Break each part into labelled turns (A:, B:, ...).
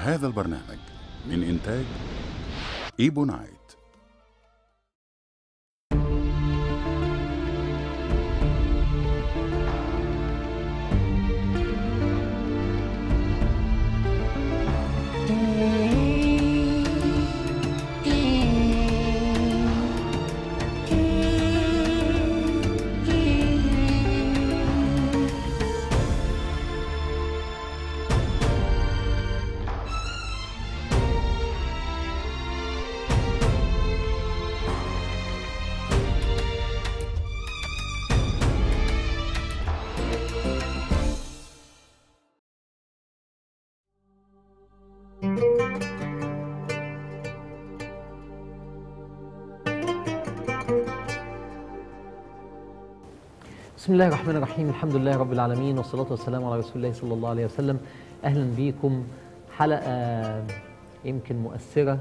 A: هذا البرنامج من إنتاج إيبو نايت
B: بسم الله الرحمن الرحيم الحمد لله رب العالمين والصلاة والسلام على رسول الله صلى الله عليه وسلم أهلا بيكم حلقة يمكن مؤثرة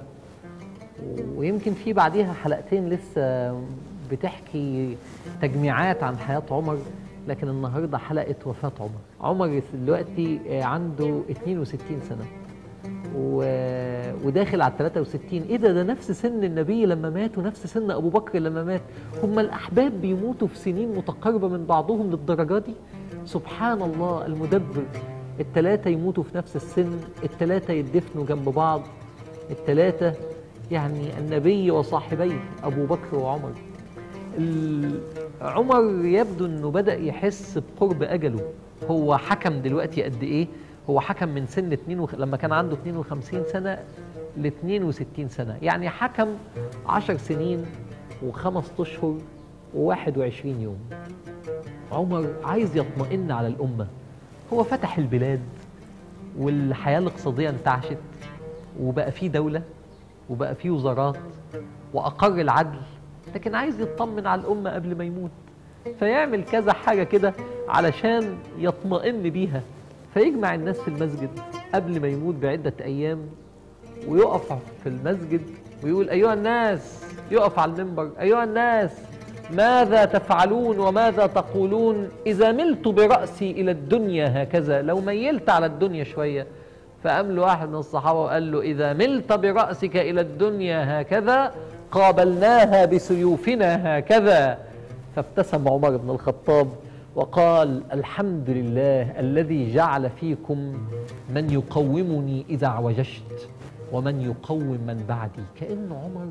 B: ويمكن في بعديها حلقتين لسه بتحكي تجميعات عن حياة عمر لكن النهاردة حلقة وفاة عمر عمر دلوقتي عنده 62 سنة و... وداخل على 63 ايه ده ده نفس سن النبي لما مات ونفس سن ابو بكر لما مات هم الاحباب بيموتوا في سنين متقاربه من بعضهم للدرجه دي سبحان الله المدبر الثلاثه يموتوا في نفس السن الثلاثه يدفنوا جنب بعض الثلاثه يعني النبي وصاحبيه ابو بكر وعمر ال- عمر يبدو انه بدا يحس بقرب اجله هو حكم دلوقتي قد ايه هو حكم من سن 2 وخ... لما كان عنده 52 سنه ل 62 سنه يعني حكم 10 سنين وخمس اشهر و21 يوم عمر عايز يطمئن على الامه هو فتح البلاد والحياه الاقتصاديه انتعشت وبقى في دوله وبقى في وزارات واقر العدل لكن عايز يطمن على الامه قبل ما يموت فيعمل كذا حاجه كده علشان يطمئن بيها فيجمع الناس في المسجد قبل ما يموت بعدة أيام ويقف في المسجد ويقول أيها الناس يقف على المنبر أيها الناس ماذا تفعلون وماذا تقولون إذا ملت برأسي إلى الدنيا هكذا لو ميلت على الدنيا شوية فقام له واحد من الصحابة وقال له إذا ملت برأسك إلى الدنيا هكذا قابلناها بسيوفنا هكذا فابتسم عمر بن الخطاب وقال الحمد لله الذي جعل فيكم من يقومني إذا اعوججت ومن يقوم من بعدي كأن عمر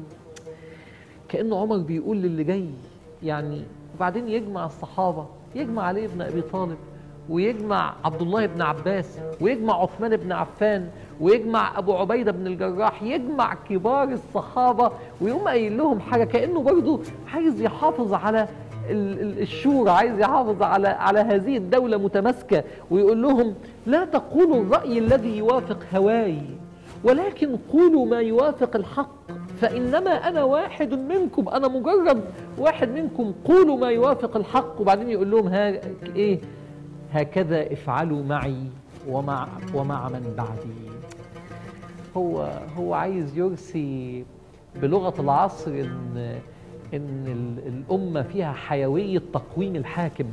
B: كأن عمر بيقول للي جاي يعني وبعدين يجمع الصحابة يجمع علي بن أبي طالب ويجمع عبد الله بن عباس ويجمع عثمان بن عفان ويجمع أبو عبيدة بن الجراح يجمع كبار الصحابة ويقوم قايل لهم حاجة كأنه برضه عايز يحافظ على ال- ال- الشورى عايز يحافظ على على هذه الدولة متماسكة ويقول لهم لا تقولوا الرأي الذي يوافق هواي ولكن قولوا ما يوافق الحق فإنما أنا واحد منكم أنا مجرد واحد منكم قولوا ما يوافق الحق وبعدين يقول لهم ها إيه هكذا افعلوا معي ومع ومع من بعدي هو هو عايز يرسي بلغة العصر إن إن ال- الأمة فيها حيوية تقويم الحاكم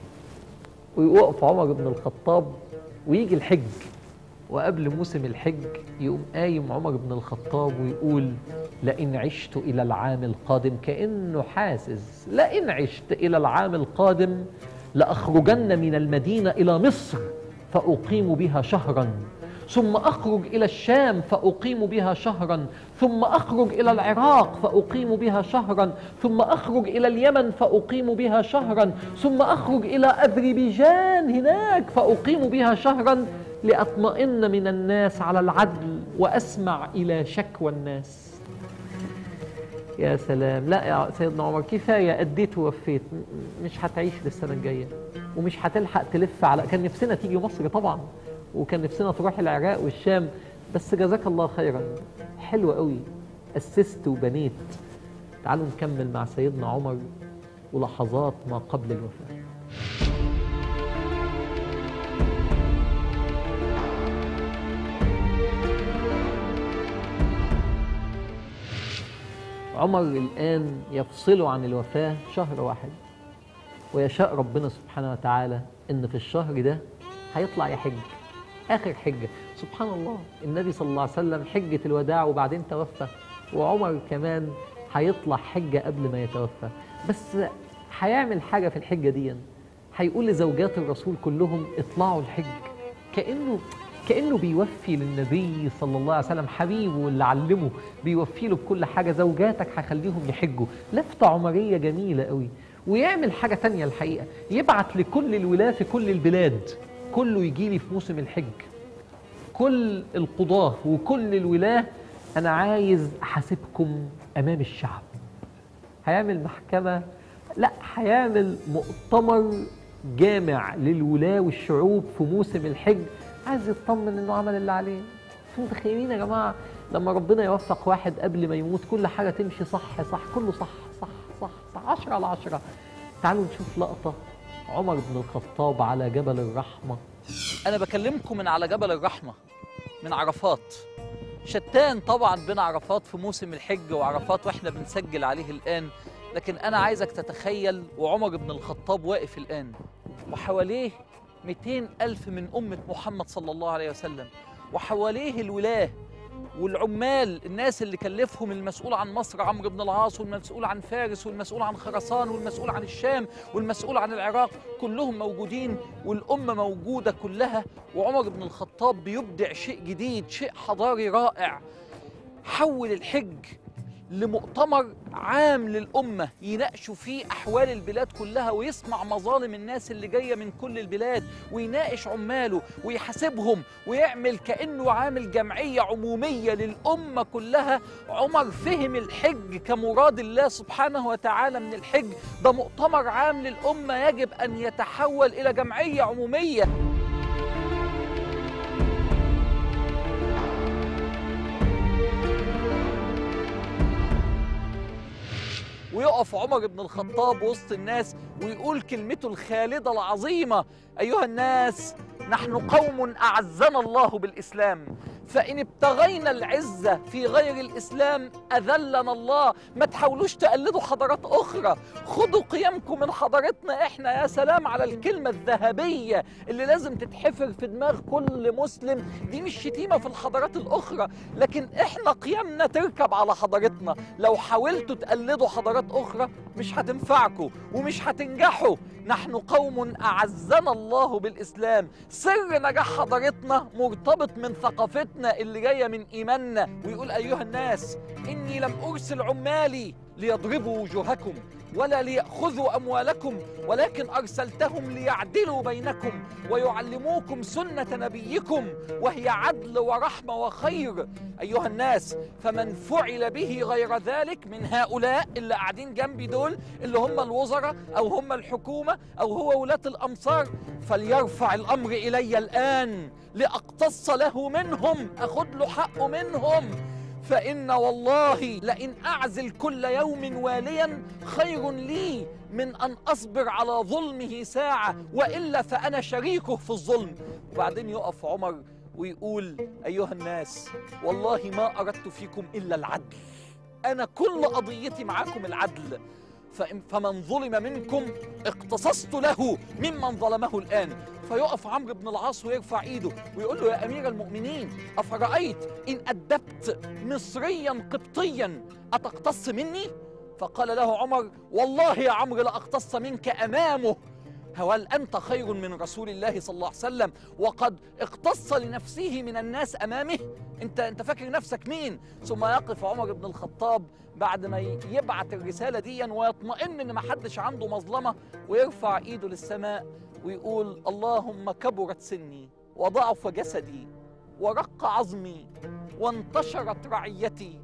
B: ويوقف عمر بن الخطاب ويجي الحج وقبل موسم الحج يقوم قايم عمر بن الخطاب ويقول لئن عشت إلى العام القادم كأنه حاسس لئن عشت إلى العام القادم لأخرجن من المدينة إلى مصر فأقيم بها شهرا ثم أخرج إلى الشام فأقيم بها شهرا ثم أخرج إلى العراق فأقيم بها شهرا ثم أخرج إلى اليمن فأقيم بها شهرا ثم أخرج إلى أذربيجان هناك فأقيم بها شهرا لأطمئن من الناس على العدل وأسمع إلى شكوى الناس يا سلام لا يا سيدنا عمر كفاية أديت ووفيت م- مش هتعيش للسنة الجاية ومش هتلحق تلف على كان نفسنا تيجي مصر طبعا وكان نفسنا تروح العراق والشام بس جزاك الله خيرا حلو قوي أسست وبنيت تعالوا نكمل مع سيدنا عمر ولحظات ما قبل الوفاة عمر الآن يفصله عن الوفاة شهر واحد ويشاء ربنا سبحانه وتعالى إن في الشهر ده هيطلع يحج آخر حجة سبحان الله النبي صلى الله عليه وسلم حجة الوداع وبعدين توفى وعمر كمان هيطلع حجة قبل ما يتوفى بس هيعمل حاجة في الحجة دي هيقول لزوجات الرسول كلهم اطلعوا الحج كأنه كأنه بيوفي للنبي صلى الله عليه وسلم حبيبه اللي علمه بيوفي له بكل حاجة زوجاتك هخليهم يحجوا لفتة عمرية جميلة قوي ويعمل حاجة تانية الحقيقة يبعت لكل الولاة في كل البلاد كله يجي لي في موسم الحج كل القضاة وكل الولاة أنا عايز أحاسبكم أمام الشعب هيعمل محكمة لا هيعمل مؤتمر جامع للولاة والشعوب في موسم الحج عايز يطمن انه عمل اللي عليه انتوا متخيلين يا جماعه لما ربنا يوفق واحد قبل ما يموت كل حاجه تمشي صح صح كله صح صح صح صح 10 على 10 تعالوا نشوف لقطه عمر بن الخطاب على جبل الرحمه
C: أنا بكلمكم من على جبل الرحمة من عرفات شتان طبعا بين عرفات في موسم الحج وعرفات واحنا بنسجل عليه الآن لكن أنا عايزك تتخيل وعمر بن الخطاب واقف الآن وحواليه 200 ألف من أمة محمد صلى الله عليه وسلم وحواليه الولاة والعمال الناس اللي كلفهم المسؤول عن مصر عمرو بن العاص والمسؤول عن فارس والمسؤول عن خراسان والمسؤول عن الشام والمسؤول عن العراق كلهم موجودين والأمة موجودة كلها وعمر بن الخطاب بيبدع شيء جديد شيء حضاري رائع حول الحج لمؤتمر عام للأمة يناقشوا فيه أحوال البلاد كلها ويسمع مظالم الناس اللي جاية من كل البلاد ويناقش عماله ويحاسبهم ويعمل كأنه عامل جمعية عمومية للأمة كلها عمر فهم الحج كمراد الله سبحانه وتعالى من الحج ده مؤتمر عام للأمة يجب أن يتحول إلى جمعية عمومية ويقف عمر بن الخطاب وسط الناس ويقول كلمته الخالدة العظيمة أيها الناس نحن قوم أعزنا الله بالإسلام فإن ابتغينا العزة في غير الإسلام أذلنا الله ما تحاولوش تقلدوا حضارات أخرى خدوا قيمكم من حضارتنا إحنا يا سلام على الكلمة الذهبية اللي لازم تتحفر في دماغ كل مسلم دي مش شتيمة في الحضارات الأخرى لكن إحنا قيمنا تركب على حضارتنا لو حاولتوا تقلدوا حضارات أخرى مش هتنفعكم ومش هتنجحوا نحن قوم أعزنا الله بالإسلام سر نجاح حضارتنا مرتبط من ثقافتنا اللي جاية من إيماننا ويقول أيها الناس إني لم أرسل عمالي ليضربوا وجوهكم ولا ليأخذوا أموالكم ولكن أرسلتهم ليعدلوا بينكم ويعلموكم سنة نبيكم وهي عدل ورحمة وخير أيها الناس فمن فعل به غير ذلك من هؤلاء اللي قاعدين جنبي دول اللي هم الوزراء أو هم الحكومة أو هو ولاة الأمصار فليرفع الأمر إلي الآن لأقتص له منهم أخذ له حقه منهم فإن والله لئن أعزل كل يوم واليا خير لي من أن أصبر على ظلمه ساعة وإلا فأنا شريكه في الظلم وبعدين يقف عمر ويقول أيها الناس والله ما أردت فيكم إلا العدل أنا كل قضيتي معاكم العدل فإن- فمن ظلم منكم اقتصصت له ممن ظلمه الآن فيقف عمرو بن العاص ويرفع ايده ويقول له يا امير المؤمنين افرايت ان ادبت مصريا قبطيا اتقتص مني فقال له عمر والله يا عمرو لاقتص منك امامه هل أنت خير من رسول الله صلى الله عليه وسلم وقد اقتص لنفسه من الناس أمامه أنت, أنت فاكر نفسك مين ثم يقف عمر بن الخطاب بعد ما ي- يبعت الرسالة دي ويطمئن أن محدش عنده مظلمة ويرفع إيده للسماء ويقول اللهم كبرت سني وضعف جسدي ورق عظمي وانتشرت رعيتي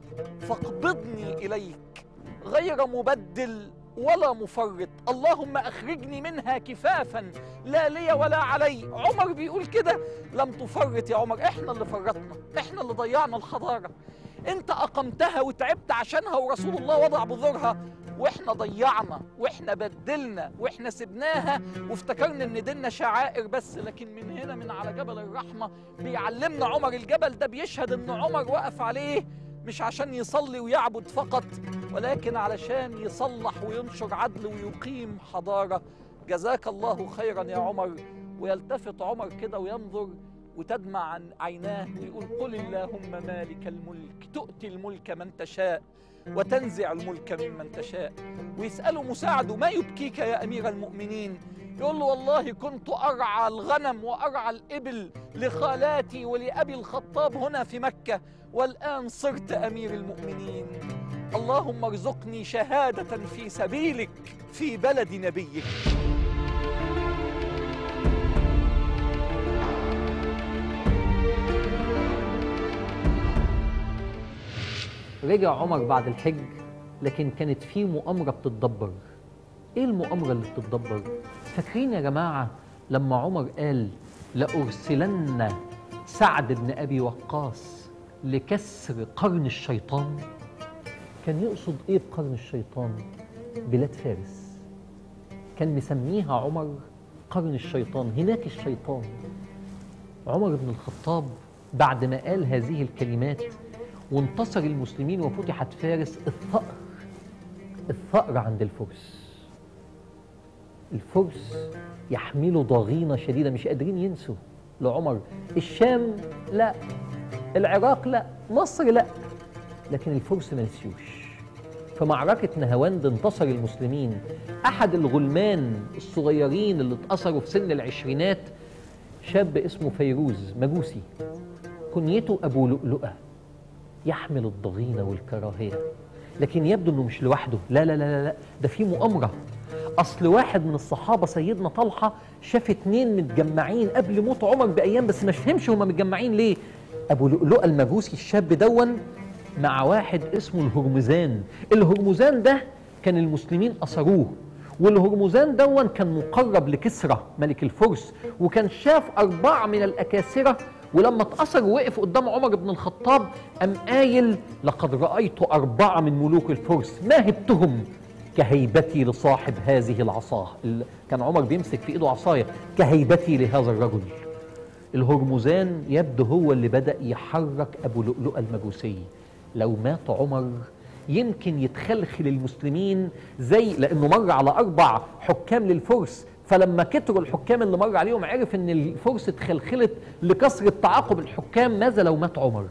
C: فاقبضني إليك غير مبدل ولا مفرط اللهم أخرجني منها كفافا لا لي ولا علي عمر بيقول كده لم تفرط يا عمر احنا اللي فرطنا احنا اللي ضيعنا الحضارة انت أقمتها وتعبت عشانها ورسول الله وضع بذورها واحنا ضيعنا واحنا بدلنا واحنا سبناها وافتكرنا ان ديننا شعائر بس لكن من هنا من على جبل الرحمة بيعلمنا عمر الجبل ده بيشهد ان عمر وقف عليه مش عشان يصلي ويعبد فقط ولكن علشان يصلح وينشر عدل ويقيم حضارة جزاك الله خيرا يا عمر ويلتفت عمر كده وينظر وتدمع عن عيناه ويقول قل اللهم مالك الملك تؤتي الملك من تشاء وتنزع الملك ممن تشاء ويسأله مساعده ما يبكيك يا أمير المؤمنين يقول له والله كنت أرعى الغنم وأرعى الإبل لخالاتي ولأبي الخطاب هنا في مكة والآن صرت أمير المؤمنين اللهم ارزقني شهادة في سبيلك في بلد نبيك
B: رجع عمر بعد الحج لكن كانت في مؤامرة بتتدبر ايه المؤامرة اللي بتتدبر فاكرين يا جماعة لما عمر قال لأرسلن سعد بن أبي وقاص لكسر قرن الشيطان كان يقصد ايه بقرن الشيطان بلاد فارس كان مسميها عمر قرن الشيطان هناك الشيطان عمر بن الخطاب بعد ما قال هذه الكلمات وانتصر المسلمين وفتحت فارس الثأر الثأر عند الفرس الفرس يحملوا ضغينة شديدة مش قادرين ينسوا لعمر الشام لا العراق لا مصر لا لكن الفرس ما نسيوش في معركة نهاوند انتصر المسلمين أحد الغلمان الصغيرين اللي اتأثروا في سن العشرينات شاب اسمه فيروز مجوسي كنيته أبو لؤلؤة يحمل الضغينة والكراهية لكن يبدو انه مش لوحده لا لا لا لا, لا. ده في مؤامرة اصل واحد من الصحابة سيدنا طلحة شاف اتنين متجمعين قبل موت عمر بايام بس مش فهمش هما متجمعين ليه ابو لؤلؤة المجوسي الشاب دون مع واحد اسمه الهرمزان الهرمزان ده كان المسلمين أسروه والهرمزان دون كان مقرب لكسرى ملك الفرس وكان شاف أربعة من الأكاسرة ولما اتأثر وقف قدام عمر بن الخطاب أم قايل لقد رأيت أربعة من ملوك الفرس ما هبتهم كهيبتي لصاحب هذه العصا ال- كان عمر بيمسك في ايده عصايه كهيبتي لهذا الرجل الهرمزان يبدو هو اللي بدأ يحرك أبو لؤلؤة المجوسي لو مات عمر يمكن يتخلخل المسلمين زي لأنه مر على أربع حكام للفرس فلما كتروا الحكام اللي مر عليهم عرف ان الفرس اتخلخلت لكثرة تعاقب الحكام ماذا لو مات عمر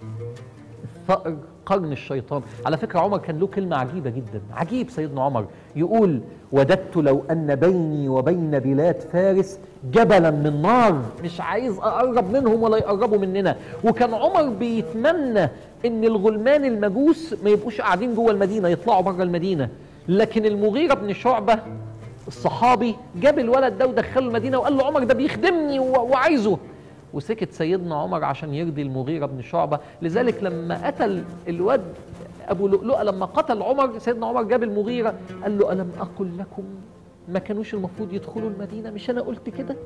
B: الثأر قرن الشيطان على فكرة عمر كان له كلمة عجيبة جدا عجيب سيدنا عمر يقول وددت لو أن بيني وبين بلاد فارس جبلا من نار مش عايز أقرب منهم ولا يقربوا مننا وكان عمر بيتمنى ان الغلمان المجوس ما يبقوش قاعدين جوه المدينة يطلعوا بره المدينة لكن المغيرة بن شعبة الصحابي جاب الولد ده ودخله المدينة وقال له عمر ده بيخدمني و- وعايزه وسكت سيدنا عمر عشان يرضي المغيرة بن شعبة لذلك لما قتل الواد أبو لؤلؤة لما قتل عمر سيدنا عمر جاب المغيرة قال له ألم أقل لكم ما كانوش المفروض يدخلوا المدينة مش أنا قلت كده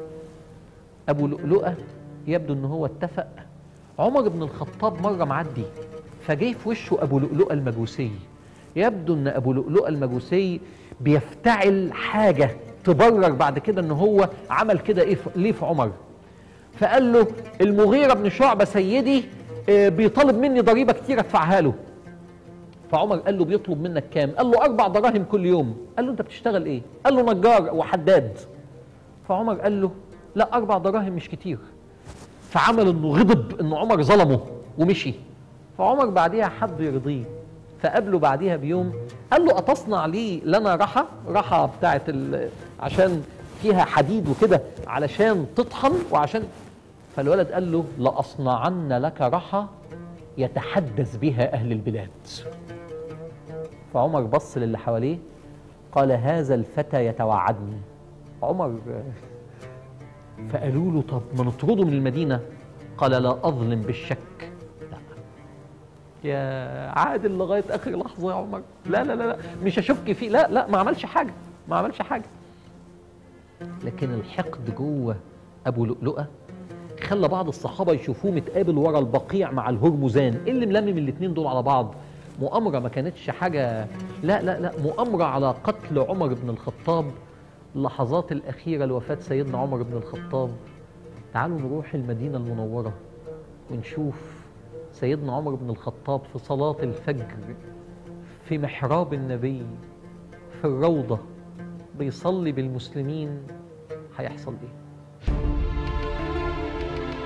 B: أبو لؤلؤة يبدو أن هو اتفق عمر بن الخطاب مرة معدي فجاي في وشه أبو لؤلؤة المجوسي يبدو أن أبو لؤلؤة المجوسي بيفتعل حاجة تبرر بعد كده أن هو عمل كده إيه في- ليه في عمر فقال له المغيرة بن شعبة سيدي آه، بيطالب مني ضريبة كتير ادفعها له فعمر قال له بيطلب منك كام قال له أربع دراهم كل يوم قال له أنت بتشتغل إيه قال له نجار وحداد فعمر قال له لا أربع دراهم مش كتير فعمل انه غضب ان عمر ظلمه ومشي فعمر بعديها حب يرضيه فقابله بعديها بيوم قال له اتصنع لي لنا رحى رحى بتاعت ال- عشان فيها حديد وكده علشان تطحن وعشان فالولد قال له لاصنعن لك رحى يتحدث بها اهل البلاد فعمر بص للي حواليه قال هذا الفتى يتوعدني عمر فقالوا له طب ما نطرده من المدينة قال لا أظلم بالشك لا يا عادل لغاية آخر لحظة يا عمر لا لا لا, لا. مش هشك فيه لا لا ما عملش حاجة ما عملش حاجة لكن الحقد جوه أبو لؤلؤة خلى بعض الصحابة يشوفوه متقابل ورا البقيع مع الهرمزان ايه اللي ملمم الاتنين دول على بعض مؤامرة ما كانتش حاجة لا لا لا مؤامرة على قتل عمر بن الخطاب اللحظات الأخيرة لوفاة سيدنا عمر بن الخطاب تعالوا نروح المدينة المنورة ونشوف سيدنا عمر بن الخطاب في صلاة الفجر في محراب النبي في الروضة بيصلي بالمسلمين هيحصل ايه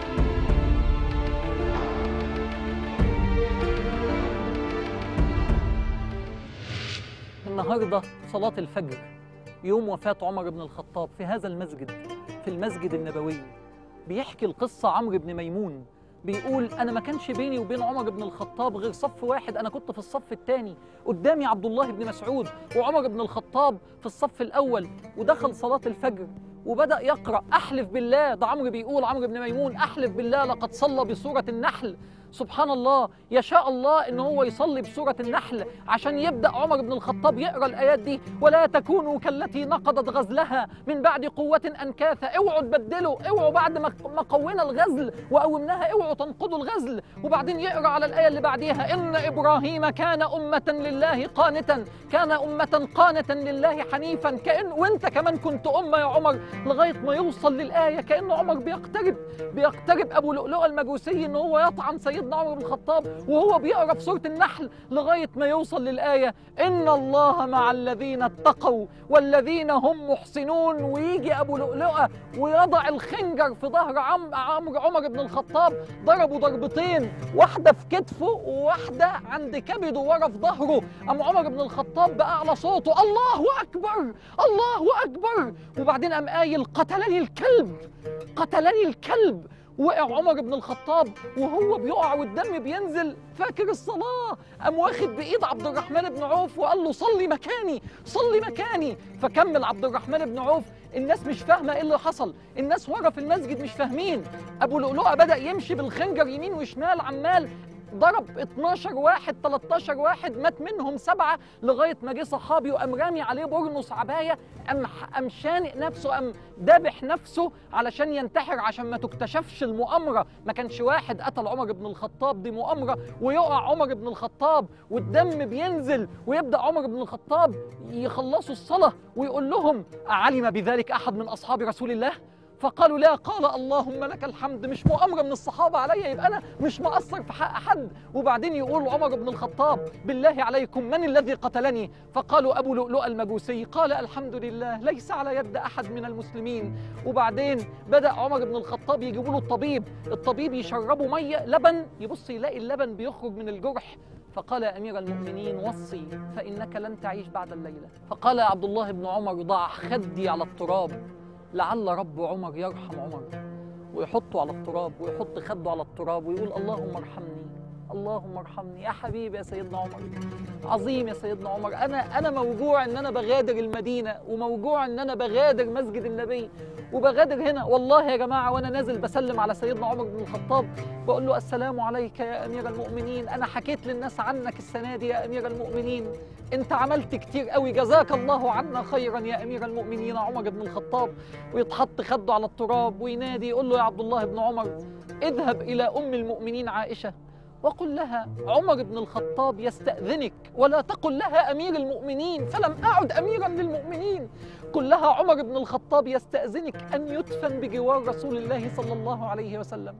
D: النهارده صلاة الفجر يوم وفاة عمر بن الخطاب في هذا المسجد في المسجد النبوي بيحكي القصة عمرو بن ميمون بيقول أنا ما كانش بيني وبين عمر بن الخطاب غير صف واحد أنا كنت في الصف الثاني قدامي عبد الله بن مسعود وعمر بن الخطاب في الصف الأول ودخل صلاة الفجر وبدأ يقرأ أحلف بالله ده عمرو بيقول عمرو بن ميمون أحلف بالله لقد صلى بسورة النحل سبحان الله يشاء الله ان هو يصلي بسوره النحل عشان يبدا عمر بن الخطاب يقرا الايات دي ولا تكونوا كالتي نقضت غزلها من بعد قوه انكاثا اوعوا تبدلوا اوعوا بعد ما ما قوينا الغزل وقومناها اوعوا تنقضوا الغزل وبعدين يقرا على الايه اللي بعديها ان ابراهيم كان امه لله قانتا كان امه قانتا لله حنيفا كان وانت كمان كنت امه يا عمر لغايه ما يوصل للايه كان عمر بيقترب بيقترب ابو لؤلؤه المجوسي ان هو يطعن سيدنا عمر بن الخطاب وهو بيقرا في سوره النحل لغايه ما يوصل للايه ان الله مع الذين اتقوا والذين هم محسنون ويجي ابو لؤلؤه ويضع الخنجر في ظهر عم عمرو عمر بن الخطاب ضربوا ضربتين واحده في كتفه وواحده عند كبده ورا في ظهره قام عمر بن الخطاب باعلى صوته الله اكبر الله اكبر وبعدين قام قايل قتلني الكلب قتلني الكلب وقع عمر بن الخطاب وهو بيقع والدم بينزل فاكر الصلاة قام واخد بإيد عبد الرحمن بن عوف وقال له صلي مكاني صلي مكاني فكمل عبد الرحمن بن عوف الناس مش فاهمة ايه اللي حصل الناس ورا في المسجد مش فاهمين أبو لؤلؤة بدأ يمشي بالخنجر يمين وشمال عمال ضرب 12 واحد 13 واحد مات منهم سبعة لغاية ما جه صحابي وقام رامي عليه برنس عباية قام قام شانق نفسه قام دابح نفسه علشان ينتحر عشان ما تكتشفش المؤامرة ما كانش واحد قتل عمر بن الخطاب دي مؤامرة ويقع عمر بن الخطاب والدم بينزل ويبدأ عمر بن الخطاب يخلصوا الصلاة ويقول لهم أعلم بذلك أحد من أصحاب رسول الله؟ فقالوا لا قال اللهم لك الحمد مش مؤامره من الصحابه عليا يبقى انا مش مقصر في حق حد وبعدين يقول عمر بن الخطاب بالله عليكم من الذي قتلني فقالوا ابو لؤلؤ المجوسي قال الحمد لله ليس على يد احد من المسلمين وبعدين بدا عمر بن الخطاب يجيبوا له الطبيب الطبيب يشربوا ميه لبن يبص يلاقي اللبن بيخرج من الجرح فقال يا امير المؤمنين وصي فانك لن تعيش بعد الليله فقال يا عبد الله بن عمر ضع خدي على التراب لعل رب عمر يرحم عمر ويحطه على التراب ويحط خده على التراب ويقول اللهم ارحمني اللهم ارحمني يا حبيبي يا سيدنا عمر عظيم يا سيدنا عمر انا انا موجوع ان انا بغادر المدينه وموجوع ان انا بغادر مسجد النبي وبغادر هنا والله يا جماعه وانا نازل بسلم على سيدنا عمر بن الخطاب بقول له السلام عليك يا امير المؤمنين انا حكيت للناس عنك السنه دي يا امير المؤمنين انت عملت كتير قوي جزاك الله عنا خيرا يا امير المؤمنين عمر بن الخطاب ويتحط خده على التراب وينادي يقول له يا عبد الله بن عمر اذهب الى ام المؤمنين عائشه وقل لها عمر بن الخطاب يستأذنك ولا تقل لها أمير المؤمنين فلم أعد أميرا للمؤمنين قل لها عمر بن الخطاب يستأذنك أن يدفن بجوار رسول الله صلى الله عليه وسلم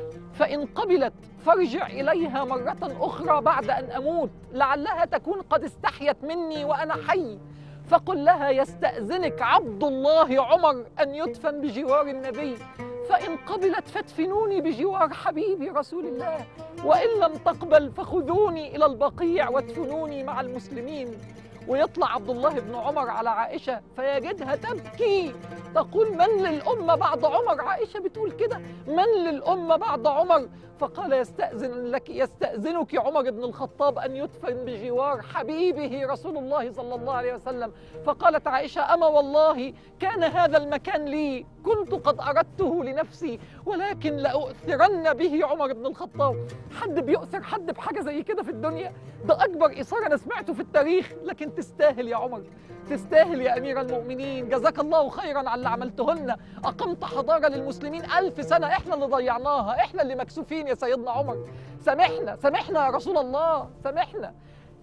D: فإن قبلت فارجع إليها مرة أخرى بعد أن أموت لعلها تكون قد استحيت مني وأنا حي فقل لها يستأذنك عبد الله عمر أن يدفن بجوار النبي فإن قبلت فادفنوني بجوار حبيبي رسول الله وإن لم تقبل فخذوني إلى البقيع وادفنوني مع المسلمين ويطلع عبد الله بن عمر على عائشة فيجدها تبكي تقول من للأمة بعد عمر عائشة بتقول كده من للأمة بعد عمر فقال يستأذن لك يستأذنك عمر بن الخطاب أن يدفن بجوار حبيبه رسول الله صلى الله عليه وسلم فقالت عائشة أما والله كان هذا المكان لي كنت قد أردته لنفسي ولكن لأؤثرن به عمر بن الخطاب حد بيؤثر حد بحاجة زي كده في الدنيا ده أكبر إثارة أنا سمعته في التاريخ لكن تستاهل يا عمر تستاهل يا أمير المؤمنين جزاك الله خيرا على اللي عملته لنا أقمت حضارة للمسلمين ألف سنة إحنا اللي ضيعناها إحنا اللي مكسوفين يا سيدنا عمر سامحنا سامحنا يا رسول الله سامحنا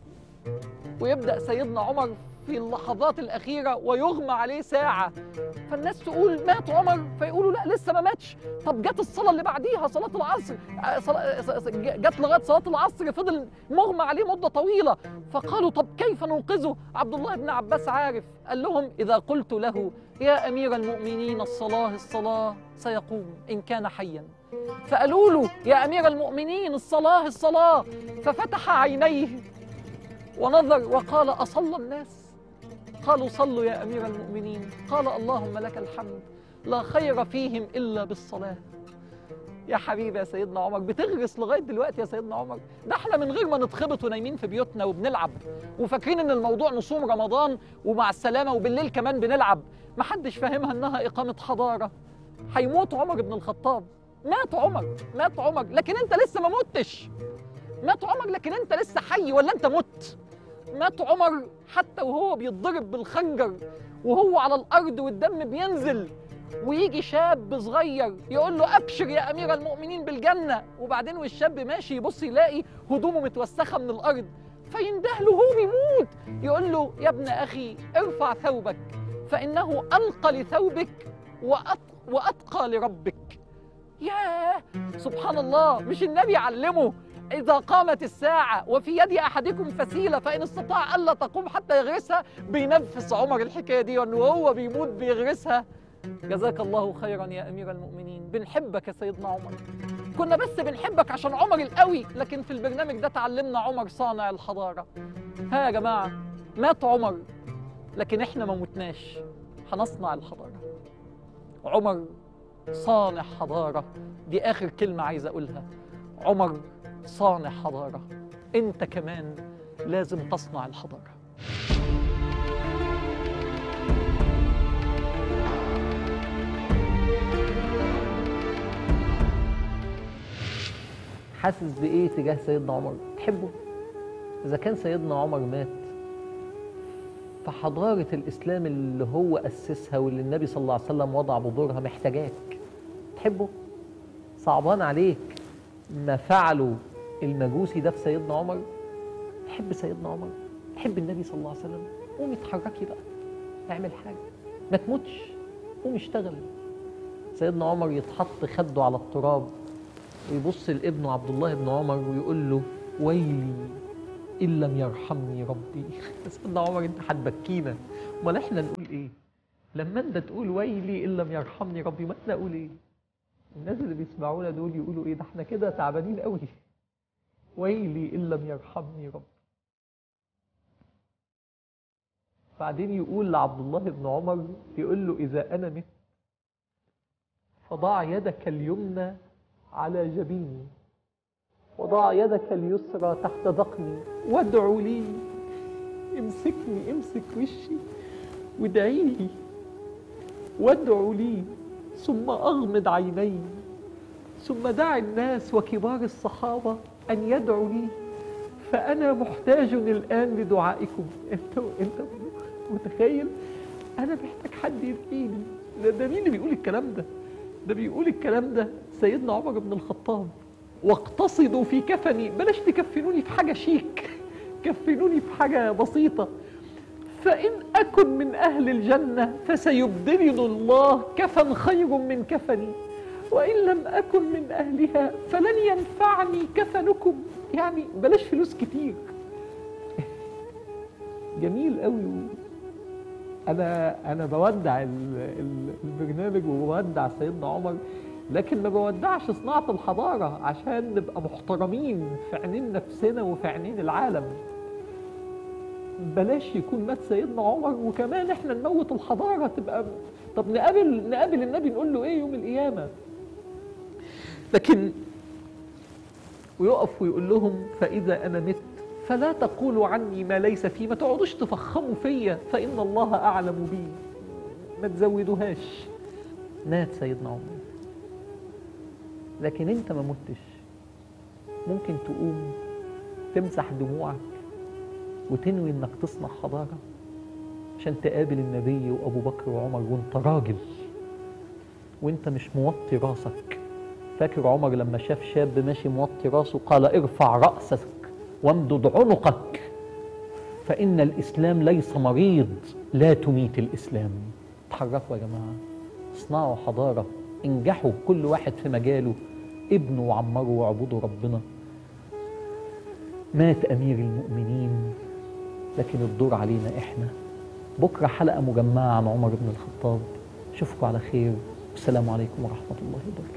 D: ويبدأ سيدنا عمر في اللحظات الأخيرة ويغمى عليه ساعة فالناس تقول مات عمر فيقولوا لا لسه ما ماتش طب جت الصلاة اللي بعديها صلاة العصر آه، صلا- س- س- جت لغاية صلاة العصر فضل مغمى عليه مدة طويلة فقالوا طب كيف ننقذه عبد الله بن عباس عارف قال لهم إذا قلت له يا أمير المؤمنين الصلاة الصلاة سيقوم إن كان حيا فقالوا له يا أمير المؤمنين الصلاة الصلاة ففتح عينيه ونظر وقال أصلى الناس قالوا صلوا يا أمير المؤمنين قال اللهم لك الحمد لا خير فيهم إلا بالصلاة يا حبيبي يا سيدنا عمر بتغرس لغايه دلوقتي يا سيدنا عمر ده احنا من غير ما نتخبط ونايمين في بيوتنا وبنلعب وفاكرين ان الموضوع نصوم رمضان ومع السلامه وبالليل كمان بنلعب محدش فاهمها انها اقامه حضاره هيموت عمر بن الخطاب مات عمر مات عمر لكن انت لسه ما متش مات عمر لكن انت لسه حي ولا انت مت مات عمر حتى وهو بيتضرب بالخنجر وهو على الارض والدم بينزل ويجي شاب صغير يقول له ابشر يا امير المؤمنين بالجنه وبعدين والشاب ماشي يبص يلاقي هدومه متوسخه من الارض فينده له وهو بيموت يقول له يا ابن اخي ارفع ثوبك فانه انقى لثوبك وأت... واتقى لربك ياه سبحان الله مش النبي علمه إذا قامت الساعة وفي يد أحدكم فسيلة فإن استطاع ألا تقوم حتى يغرسها بينفس عمر الحكاية دي وأنه هو بيموت بيغرسها جزاك الله خيرا يا امير المؤمنين بنحبك يا سيدنا عمر كنا بس بنحبك عشان عمر القوي لكن في البرنامج ده تعلمنا عمر صانع الحضاره ها يا جماعه مات عمر لكن احنا ما متناش هنصنع الحضاره عمر صانع حضاره دي اخر كلمه عايز اقولها عمر صانع حضاره انت كمان لازم تصنع الحضاره
B: حاسس بايه تجاه سيدنا عمر تحبه اذا كان سيدنا عمر مات فحضاره الاسلام اللي هو اسسها واللي النبي صلى الله عليه وسلم وضع بذورها محتاجاك تحبه صعبان عليك ما فعله المجوسي ده في سيدنا عمر تحب سيدنا عمر تحب النبي صلى الله عليه وسلم قومي اتحركي بقى اعمل حاجه ما تموتش قومي اشتغل سيدنا عمر يتحط خده على التراب ويبص لابنه عبد الله بن عمر ويقول له ويلي ان لم يرحمني ربي سيدنا عمر انت هتبكينا امال احنا نقول ايه لما انت تقول ويلي ان لم يرحمني ربي ما احنا نقول ايه الناس اللي بيسمعونا دول يقولوا ايه ده احنا كده تعبانين قوي ويلي ان لم يرحمني ربي بعدين يقول لعبد الله بن عمر يقول له اذا انا مت فضع يدك اليمنى على جبيني وضع يدك اليسرى تحت ذقني وادعو لي امسكني امسك وشي وادعي لي وادعو لي ثم اغمض عيني ثم دع الناس وكبار الصحابه ان يدعوا لي فانا محتاج الان لدعائكم انت انت متخيل انا محتاج حد يدعي لي ده, ده مين اللي بيقول الكلام ده ده بيقول الكلام ده سيدنا عمر بن الخطاب واقتصدوا في كفني بلاش تكفنوني في حاجة شيك كفنوني في حاجة بسيطة فإن أكن من أهل الجنة فسيبدلني الله كفن خير من كفني وإن لم أكن من أهلها فلن ينفعني كفنكم يعني بلاش فلوس كتير جميل قوي انا انا بودع ال- ال- البرنامج وبودع سيدنا عمر لكن ما بودعش صناعه الحضاره عشان نبقى محترمين في عينين نفسنا وفي عينين العالم بلاش يكون مات سيدنا عمر وكمان احنا نموت الحضاره تبقى طب نقابل نقابل النبي نقول له ايه يوم القيامه لكن ويقف ويقول لهم فاذا انا مت فلا تقولوا عني ما ليس في ما تقعدوش تفخموا فيا فإن الله أعلم بي ما تزودوهاش مات سيدنا عمر لكن انت ما متش ممكن تقوم تمسح دموعك وتنوي انك تصنع حضارة عشان تقابل النبي وابو بكر وعمر وانت راجل وانت مش موطي راسك فاكر عمر لما شاف شاب ماشي موطي راسه قال ارفع رأسك وامدد عنقك فإن الإسلام ليس مريض لا تميت الإسلام تحركوا يا جماعة اصنعوا حضارة انجحوا كل واحد في مجاله ابنوا وعمروا واعبدوا ربنا مات أمير المؤمنين لكن الدور علينا إحنا بكرة حلقة مجمعة عن عمر بن الخطاب أشوفكم على خير والسلام عليكم ورحمة الله وبركاته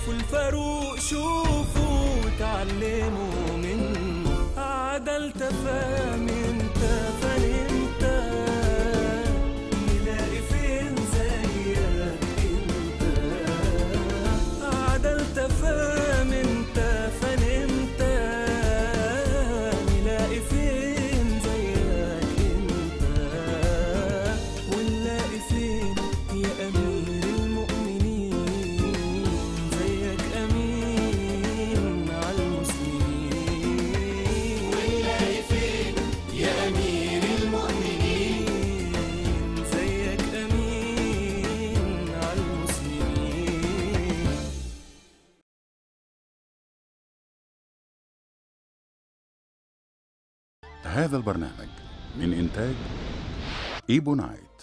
E: شوفوا الفاروق شوفوا وتعلموا منه عدل تفهم انت فانت نلاقي فين زيك انت عدل تفهم انت فانت نلاقي فين زيك انت ونلاقي فين يا امير المؤمنين زيك امين على المسلمين ونلاقي فين يا امير المؤمنين زيك امين على المسلمين
A: هذا البرنامج من إنتاج إيبو نايت